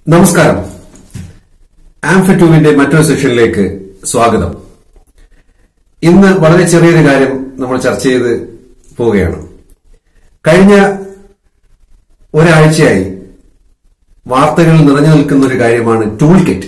നമസ്കാരം ആംഫിറ്റൂവിന്റെ മറ്റൊരു സെഷനിലേക്ക് സ്വാഗതം ഇന്ന് വളരെ ചെറിയൊരു കാര്യം നമ്മൾ ചർച്ച ചെയ്ത് പോവുകയാണ് കഴിഞ്ഞ ഒരാഴ്ചയായി വാർത്തകളിൽ നിറഞ്ഞു നിൽക്കുന്ന ഒരു കാര്യമാണ് tool kit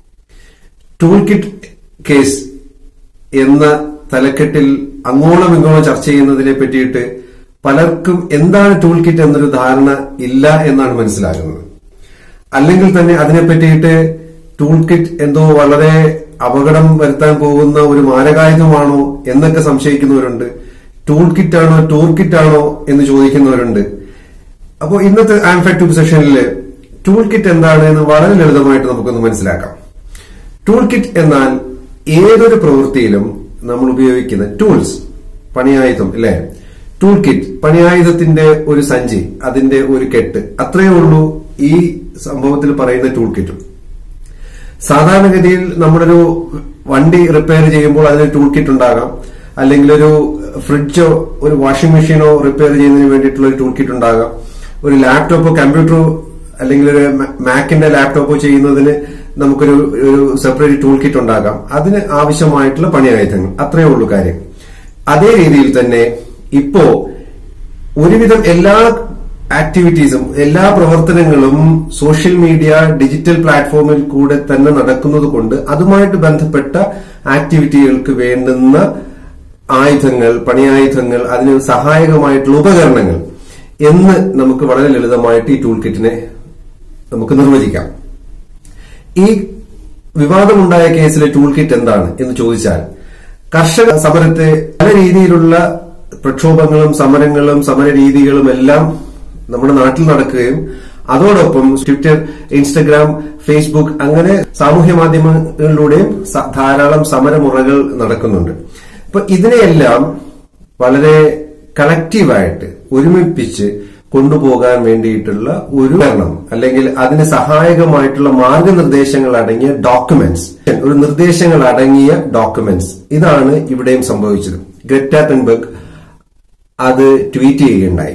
tool kit case എന്ന തലക്കെട്ടിൽ അങ്ങോളം ഇങ്ങോളം ചർച്ച ചെയ്യുന്നതിനെ പറ്റിയിട്ട് പലർക്കും എന്താണ് ടൂൾ കിറ്റ് എന്നൊരു ധാരണ ഇല്ല എന്നാണ് മനസ്സിലാകുന്നത് അല്ലെങ്കിൽ തന്നെ അതിനെ പറ്റിയിട്ട് ടൂൾ കിറ്റ് എന്തോ വളരെ അപകടം വരുത്താൻ പോകുന്ന ഒരു മാരകായുധമാണോ എന്നൊക്കെ സംശയിക്കുന്നവരുണ്ട് ടൂൾ കിറ്റ് ആണോ ടൂർ കിറ്റ് ആണോ എന്ന് ചോദിക്കുന്നവരുണ്ട് അപ്പോൾ ഇന്നത്തെ ആൻഫാക്ട് സെഷനിൽ ടൂൾ കിറ്റ് എന്താണ് എന്ന് വളരെ ലളിതമായിട്ട് നമുക്കൊന്ന് മനസ്സിലാക്കാം ടൂൾ കിറ്റ് എന്നാൽ ഏതൊരു പ്രവൃത്തിയിലും നമ്മൾ ഉപയോഗിക്കുന്ന ടൂൾസ് പണിയായുധം അല്ലെ ടൂൾ കിറ്റ് പണിയായുധത്തിന്റെ ഒരു സഞ്ചി അതിന്റെ ഒരു കെട്ട് അത്രയേ ഉള്ളൂ ഈ സംഭവത്തിൽ പറയുന്ന ടൂൾ കിറ്റും സാധാരണഗതിയിൽ നമ്മളൊരു വണ്ടി റിപ്പയർ ചെയ്യുമ്പോൾ അതിന് ടൂൾ കിറ്റ് ഉണ്ടാകാം അല്ലെങ്കിൽ ഒരു ഫ്രിഡ്ജോ ഒരു വാഷിംഗ് മെഷീനോ റിപ്പയർ ചെയ്യുന്നതിന് വേണ്ടിയിട്ടുള്ള ഒരു ടൂൾ കിറ്റ് ഉണ്ടാകാം ഒരു ലാപ്ടോപ്പോ കമ്പ്യൂട്ടറോ അല്ലെങ്കിൽ ഒരു മാക്കിന്റെ ലാപ്ടോപ്പോ ചെയ്യുന്നതിന് നമുക്കൊരു ഒരു സെപ്പറേറ്റ് ടൂൾ കിറ്റ് ഉണ്ടാകാം അതിന് ആവശ്യമായിട്ടുള്ള പണിയായുധങ്ങൾ അത്രയേ ഉള്ളൂ കാര്യം അതേ രീതിയിൽ തന്നെ ഇപ്പോ ഒരുവിധം എല്ലാ ആക്ടിവിറ്റീസും എല്ലാ പ്രവർത്തനങ്ങളും സോഷ്യൽ മീഡിയ ഡിജിറ്റൽ പ്ലാറ്റ്ഫോമിൽ കൂടെ തന്നെ നടക്കുന്നത് കൊണ്ട് അതുമായിട്ട് ബന്ധപ്പെട്ട ആക്ടിവിറ്റികൾക്ക് വേണ്ടുന്ന ആയുധങ്ങൾ പണിയായുധങ്ങൾ അതിന് സഹായകമായിട്ടുള്ള ഉപകരണങ്ങൾ എന്ന് നമുക്ക് വളരെ ലളിതമായിട്ട് ഈ ടൂൾ കിറ്റിനെ നമുക്ക് നിർവചിക്കാം ഈ വിവാദമുണ്ടായ കേസിലെ ടൂൾ കിറ്റ് എന്താണ് എന്ന് ചോദിച്ചാൽ കർഷക സമരത്തെ പല രീതിയിലുള്ള പ്രക്ഷോഭങ്ങളും സമരങ്ങളും സമര രീതികളും എല്ലാം നമ്മുടെ നാട്ടിൽ നടക്കുകയും അതോടൊപ്പം ട്വിറ്റർ ഇൻസ്റ്റഗ്രാം ഫേസ്ബുക്ക് അങ്ങനെ സാമൂഹ്യ മാധ്യമങ്ങളിലൂടെയും സ- ധാരാളം സമരമുറകൾ നടക്കുന്നുണ്ട് അപ്പൊ ഇതിനെയെല്ലാം വളരെ കളക്റ്റീവായിട്ട് ഒരുമിപ്പിച്ച് കൊണ്ടുപോകാൻ വേണ്ടിയിട്ടുള്ള ഒരു കാരണം അല്ലെങ്കിൽ അതിന് സഹായകമായിട്ടുള്ള മാർഗനിർദ്ദേശങ്ങൾ അടങ്ങിയ ഡോക്യുമെന്റ്സ് ഒരു നിർദ്ദേശങ്ങൾ അടങ്ങിയ ഡോക്യുമെന്റ്സ് ഇതാണ് ഇവിടെയും സംഭവിച്ചത് ഗ്രറ്റ തെൻബർഗ് അത് ട്വീറ്റ് ചെയ്യുകയുണ്ടായി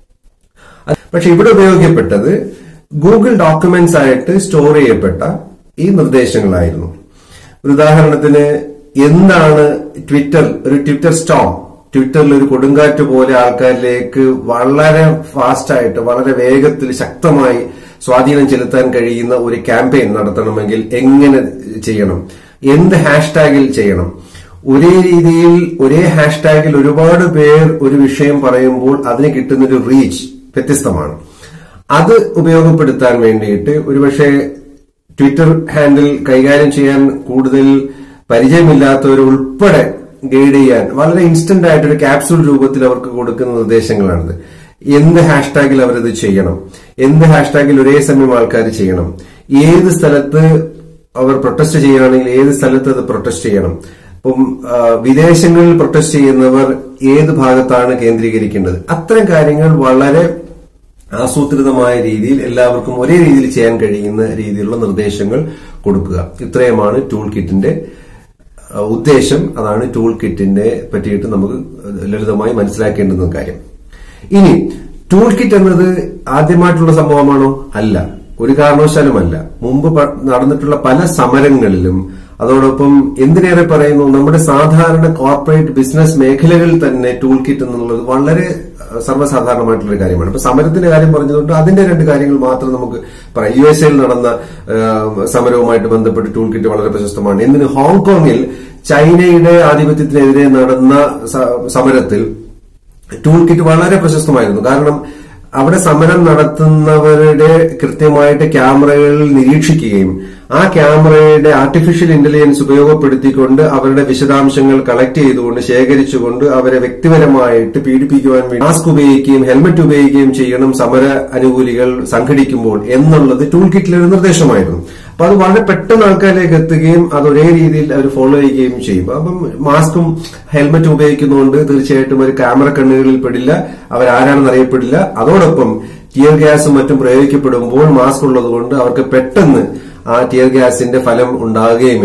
അത് പക്ഷെ ഇവിടെ ഉപയോഗിക്കപ്പെട്ടത് ഗൂഗിൾ ഡോക്യുമെന്റ്സ് ആയിട്ട് സ്റ്റോർ ചെയ്യപ്പെട്ട ഈ നിർദ്ദേശങ്ങളായിരുന്നു ഒരു ഉദാഹരണത്തിന് എന്താണ് ട്വിറ്റർ ഒരു ട്വിറ്റർ സ്റ്റോം ട്വിറ്ററിൽ ഒരു കൊടുങ്കാറ്റ് പോലെ ആൾക്കാരിലേക്ക് വളരെ ഫാസ്റ്റായിട്ട് വളരെ വേഗത്തിൽ ശക്തമായി സ്വാധീനം ചെലുത്താൻ കഴിയുന്ന ഒരു ക്യാമ്പയിൻ നടത്തണമെങ്കിൽ എങ്ങനെ ചെയ്യണം എന്ത് ഹാഷ്ടാഗിൽ ചെയ്യണം ഒരേ രീതിയിൽ ഒരേ ഹാഷ്ടാഗിൽ ഒരുപാട് പേർ ഒരു വിഷയം പറയുമ്പോൾ അതിന് കിട്ടുന്നൊരു റീച്ച് വ്യത്യസ്തമാണ് അത് ഉപയോഗപ്പെടുത്താൻ വേണ്ടിയിട്ട് ഒരുപക്ഷെ ട്വിറ്റർ ഹാൻഡിൽ കൈകാര്യം ചെയ്യാൻ കൂടുതൽ പരിചയമില്ലാത്തവർ ഉൾപ്പെടെ ഗൈഡ് ചെയ്യാൻ വളരെ ഇൻസ്റ്റന്റ് ആയിട്ട് ഒരു ക്യാപ്സൂൾ രൂപത്തിൽ അവർക്ക് കൊടുക്കുന്ന നിർദ്ദേശങ്ങളാണിത് എന്ത് ഹാഷ്ടാഗിൽ അവരത് ചെയ്യണം എന്ത് ഹാഷ്ടാഗിൽ ഒരേ സമയം ആൾക്കാർ ചെയ്യണം ഏത് സ്ഥലത്ത് അവർ പ്രൊട്ടസ്റ്റ് ചെയ്യുകയാണെങ്കിൽ ഏത് സ്ഥലത്ത് അത് പ്രൊട്ടസ്റ്റ് ചെയ്യണം ഇപ്പം ആ, വിദേശങ്ങളിൽ പ്രൊട്ടസ്റ്റ് ചെയ്യുന്നവർ ഏത് ഭാഗത്താണ് കേന്ദ്രീകരിക്കേണ്ടത് അത്തരം കാര്യങ്ങൾ വളരെ ആസൂത്രിതമായ രീതിയിൽ എല്ലാവർക്കും ഒരേ രീതിയിൽ ചെയ്യാൻ കഴിയുന്ന രീതിയിലുള്ള നിർദ്ദേശങ്ങൾ കൊടുക്കുക ഇത്രയുമാണ് ടൂൾ കിറ്റിന്റെ ആ, ഉദ്ദേശം അതാണ് ടൂൾ കിറ്റിന്റെ പറ്റിയിട്ട് നമുക്ക് ലളിതമായി മനസ്സിലാക്കേണ്ടുന്ന കാര്യം ഇനി ടൂൾ കിറ്റ് എന്നത് ആദ്യമായിട്ടുള്ള സംഭവമാണോ അല്ല ഒരു കാരണവശാലുമല്ല മുമ്പ് പ- നടന്നിട്ടുള്ള പല സമരങ്ങളിലും അതോടൊപ്പം എന്തിനേറെ പറയുന്നു നമ്മുടെ സാധാരണ കോർപ്പറേറ്റ് ബിസിനസ് മേഖലകളിൽ തന്നെ ടൂൾ കിറ്റ് എന്നുള്ളത് വളരെ അഹ്, സർവ്വസാധാരണമായിട്ടുള്ള ഒരു കാര്യമാണ് ഇപ്പൊ സമരത്തിന്റെ കാര്യം പറഞ്ഞതുകൊണ്ട് അതിന്റെ രണ്ട് കാര്യങ്ങൾ മാത്രം നമുക്ക് പറയാം യു എസ് എയിൽ നടന്ന ആഹ്, സമരവുമായിട്ട് ബന്ധപ്പെട്ട് ടൂൾ കിറ്റ് വളരെ പ്രശസ്തമാണ് എന്തിന് ഹോങ്കോങ്ങിൽ ചൈനയുടെ ആധിപത്യത്തിനെതിരെ നടന്ന സ- സമരത്തിൽ ടൂൾ കിറ്റ് വളരെ പ്രശസ്തമായിരുന്നു കാരണം അവിടെ സമരം നടത്തുന്നവരുടെ കൃത്യമായിട്ട് ക്യാമറകൾ നിരീക്ഷിക്കുകയും ആ ക്യാമറയുടെ ആർട്ടിഫിഷ്യൽ ഇന്റലിജൻസ് ഉപയോഗപ്പെടുത്തിക്കൊണ്ട് അവരുടെ വിശദാംശങ്ങൾ കളക്ട് ചെയ്തുകൊണ്ട് ശേഖരിച്ചുകൊണ്ട് അവരെ വ്യക്തിപരമായിട്ട് പീഡിപ്പിക്കുവാൻ വേണ്ടി മാസ്ക് ഉപയോഗിക്കുകയും ഹെൽമറ്റ് ഉപയോഗിക്കുകയും ചെയ്യണം സമര അനുകൂലികൾ സംഘടിക്കുമ്പോൾ എന്നുള്ളത് ടൂൾ കിറ്റിലെ ഒരു നിർദ്ദേശമായിരുന്നു അപ്പൊ അത് വളരെ പെട്ടെന്ന് ആൾക്കാരിലേക്ക് എത്തുകയും അത് ഒരേ രീതിയിൽ അവർ ഫോളോ ചെയ്യുകയും ചെയ്യും അപ്പം മാസ്കും ഹെൽമറ്റും ഉപയോഗിക്കുന്നതുകൊണ്ട് തീർച്ചയായിട്ടും ഒരു ക്യാമറ കണ്ണുകളിൽ പെടില്ല അവരാരാണെന്ന് അറിയപ്പെടില്ല അതോടൊപ്പം ടിയർ ഗ്യാസും മറ്റും പ്രയോഗിക്കപ്പെടുമ്പോൾ മാസ്ക് ഉള്ളതുകൊണ്ട് അവർക്ക് പെട്ടെന്ന് ആ ടിയർ ഗ്യാസിന്റെ ഫലം ഉണ്ടാകുകയുമില്ല അപ്പൊ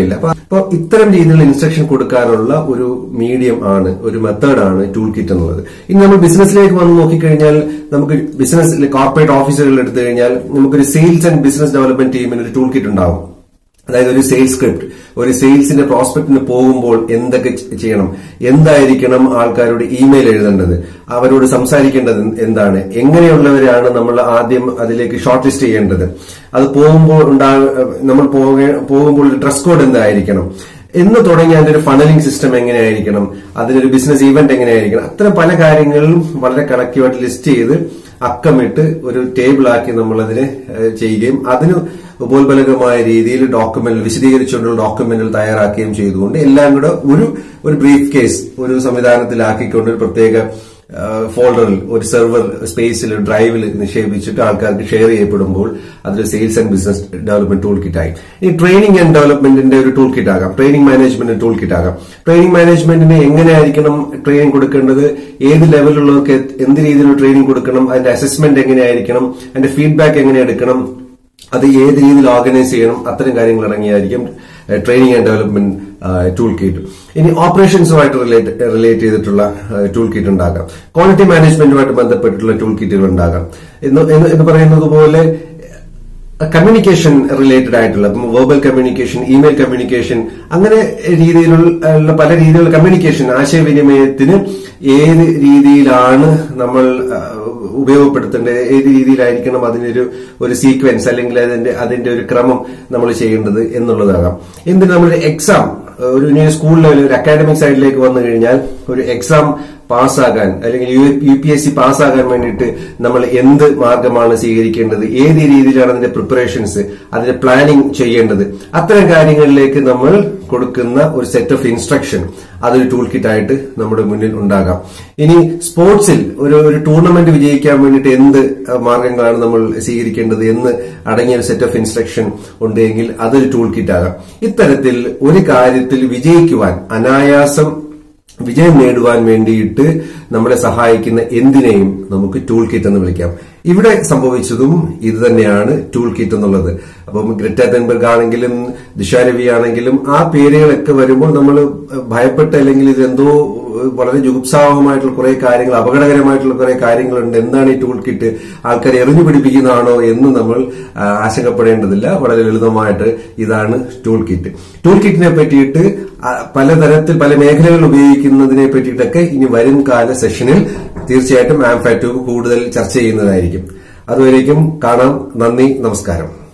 അപ്പോൾ ഇത്തരം രീതിയിലുള്ള ഇൻസ്ട്രക്ഷൻ കൊടുക്കാനുള്ള ഒരു മീഡിയം ആണ് ഒരു മെത്തേഡ് ആണ് ടൂൾ കിറ്റ് എന്നുള്ളത് ഇനി നമ്മൾ ബിസിനസ്സിലേക്ക് വന്ന് നോക്കിക്കഴിഞ്ഞാൽ നമുക്ക് ബിസിനസ് കോർപ്പറേറ്റ് ഓഫീസുകളിൽ എടുത്തു കഴിഞ്ഞാൽ നമുക്കൊരു സെയിൽസ് ആൻഡ് ബിസിനസ് ഡെവലപ്മെന്റ് ടീമിന് ഒരു ടൂൾ കിറ്റ് ഉണ്ടാവും അതായത് ഒരു സെയിൽസ് സ്ക്രിപ്റ്റ് ഒരു സെയിൽസിന്റെ പ്രോസ്പെക്ടിന് പോകുമ്പോൾ എന്തൊക്കെ ചെയ്യണം എന്തായിരിക്കണം ആൾക്കാരോട് ഇമെയിൽ എഴുതേണ്ടത് അവരോട് സംസാരിക്കേണ്ടത് എന്താണ് എങ്ങനെയുള്ളവരാണ് നമ്മൾ ആദ്യം അതിലേക്ക് ഷോർട്ട് ലിസ്റ്റ് ചെയ്യേണ്ടത് അത് പോകുമ്പോൾ ഉണ്ടാ നമ്മൾ പോകുമ്പോൾ ഡ്രസ് കോഡ് എന്തായിരിക്കണം എന്ന് തുടങ്ങി അതിന്റെ ഒരു ഫണലിംഗ് സിസ്റ്റം എങ്ങനെയായിരിക്കണം അതിനൊരു ബിസിനസ് ഇവന്റ് എങ്ങനെയായിരിക്കണം അത്തരം പല കാര്യങ്ങളിലും വളരെ കണക്റ്റീവായിട്ട് ലിസ്റ്റ് ചെയ്ത് അക്കമിട്ട് ഒരു ടേബിൾ ആക്കി നമ്മൾ അതിനെ ചെയ്യുകയും അതിന് ഉപോത്ബലകമായ രീതിയിൽ ഡോക്യുമെന്റ് വിശദീകരിച്ചുകൊണ്ടുള്ള ഡോക്യുമെന്റുകൾ തയ്യാറാക്കുകയും ചെയ്തുകൊണ്ട് എല്ലാം കൂടെ ഒരു ഒരു ബ്രീഫ് കേസ് ഒരു സംവിധാനത്തിലാക്കിക്കൊണ്ട് ഒരു പ്രത്യേക ഫോൾഡറിൽ ഒരു സെർവർ സ്പേസിൽ ഡ്രൈവിൽ നിക്ഷേപിച്ചിട്ട് ആൾക്കാർക്ക് ഷെയർ ചെയ്യപ്പെടുമ്പോൾ അതൊരു sales and business development tool kit ആയി ഈ ട്രെയിനിങ് ആൻഡ് ഡെവലപ്മെന്റിന്റെ ഒരു ടൂൾ കിറ്റ് ആകാം ട്രെയിനിങ് മാനേജ്മെന്റ് ടൂൾ കിറ്റ് ആകാം ട്രെയിനിങ് മാനേജ്മെന്റിന് എങ്ങനെയായിരിക്കണം ട്രെയിനിങ് കൊടുക്കേണ്ടത് ഏത് ലെവലിലുള്ളവർക്ക് എന്ത് രീതിയിലുള്ള ട്രെയിനിങ് കൊടുക്കണം അതിന്റെ അസസ്മെന്റ് എങ്ങനെയായിരിക്കണം അതിന്റെ ഫീഡ്ബാക്ക് എങ്ങനെ എടുക്കണം അത് ഏത് രീതിയിൽ ഓർഗനൈസ് ചെയ്യണം അത്തരം കാര്യങ്ങൾ ഇറങ്ങിയായിരിക്കും training and development tool kit ഇനി ഓപ്പറേഷൻസുമായിട്ട് റിലേറ്റ് റിലേറ്റ് ചെയ്തിട്ടുള്ള ടൂൾ കിറ്റ് ഉണ്ടാകാം ക്വാളിറ്റി മാനേജ്മെന്റുമായിട്ട് ബന്ധപ്പെട്ടിട്ടുള്ള ടൂൾ കിറ്റുകൾ ഉണ്ടാകാം എന്ന് പറയുന്നത് പോലെ കമ്മ്യൂണിക്കേഷൻ റിലേറ്റഡ് ആയിട്ടുള്ള വെർബൽ കമ്മ്യൂണിക്കേഷൻ ഇമെയിൽ കമ്മ്യൂണിക്കേഷൻ അങ്ങനെ രീതിയിലുള്ള പല രീതിയിലുള്ള കമ്മ്യൂണിക്കേഷൻ ആശയവിനിമയത്തിന് ഏത് രീതിയിലാണ് നമ്മൾ ഉപയോഗപ്പെടുത്തേണ്ടത് ഏത് രീതിയിലായിരിക്കണം അതിനൊരു ഒരു സീക്വൻസ് അല്ലെങ്കിൽ അതിന്റെ അതിന്റെ ഒരു ക്രമം നമ്മൾ ചെയ്യേണ്ടത് എന്നുള്ളതാകാം എന്തിന് നമ്മളൊരു എക്സാം ഒരു സ്കൂൾ ലെവൽ ഒരു അക്കാഡമിക് സൈഡിലേക്ക് വന്നു കഴിഞ്ഞാൽ ഒരു എക്സാം പാസ്സാകാൻ അല്ലെങ്കിൽ യു പി എസ് സി പാസ്സാകാൻ വേണ്ടിയിട്ട് നമ്മൾ എന്ത് മാർഗമാണ് സ്വീകരിക്കേണ്ടത് ഏത് രീതിയിലാണ് അതിന്റെ പ്രിപ്പറേഷൻസ് അതിന്റെ പ്ലാനിങ് ചെയ്യേണ്ടത് അത്തരം കാര്യങ്ങളിലേക്ക് നമ്മൾ കൊടുക്കുന്ന ഒരു സെറ്റ് ഓഫ് ഇൻസ്ട്രക്ഷൻ അതൊരു ടൂൾ കിറ്റ് ആയിട്ട് നമ്മുടെ മുന്നിൽ ഉണ്ടാകാം ഇനി സ്പോർട്സിൽ ഒരു ഒരു ടൂർണമെന്റ് വിജയിക്കാൻ വേണ്ടിയിട്ട് എന്ത് മാർഗങ്ങളാണ് നമ്മൾ സ്വീകരിക്കേണ്ടത് എന്ന് അടങ്ങിയ ഒരു സെറ്റ് ഓഫ് ഇൻസ്ട്രക്ഷൻ ഉണ്ടെങ്കിൽ അതൊരു ടൂൾ കിറ്റ് ആകാം ഇത്തരത്തിൽ ഒരു കാര്യത്തിൽ വിജയിക്കുവാൻ അനായാസം വിജയം നേടുവാൻ വേണ്ടിയിട്ട് നമ്മളെ സഹായിക്കുന്ന എന്തിനേയും നമുക്ക് ടൂൾ കിറ്റ് എന്ന് വിളിക്കാം ഇവിടെ സംഭവിച്ചതും ഇത് തന്നെയാണ് ടൂൾ കിറ്റ് എന്നുള്ളത് അപ്പം ഗ്രിറ്റ തെൻബർഗ് ആണെങ്കിലും ദിശാരവി ആണെങ്കിലും ആ പേരുകളൊക്കെ വരുമ്പോൾ നമ്മൾ ഭയപ്പെട്ട് അല്ലെങ്കിൽ ഇതെന്തോ വളരെ ജുഗുപ്സാവമായിട്ടുള്ള കുറെ കാര്യങ്ങൾ അപകടകരമായിട്ടുള്ള കുറെ കാര്യങ്ങളുണ്ട് എന്താണ് ഈ ടൂൾ കിറ്റ് ആൾക്കാരെ എറിഞ്ഞു പിടിപ്പിക്കുന്നതാണോ എന്ന് നമ്മൾ ആശങ്കപ്പെടേണ്ടതില്ല വളരെ ലളിതമായിട്ട് ഇതാണ് ടൂൾ കിറ്റ് ടൂൾ കിറ്റിനെ പറ്റിയിട്ട് പലതരത്തിൽ പല മേഖലകളിൽ ഉപയോഗിക്കുന്നതിനെ പറ്റിയിട്ടൊക്കെ ഇനി വരും കാല സെഷനിൽ തീർച്ചയായിട്ടും ആംഫാറ്റു കൂടുതൽ ചർച്ച ചെയ്യുന്നതായിരിക്കും അതുവരേക്കും കാണാം നന്ദി നമസ്കാരം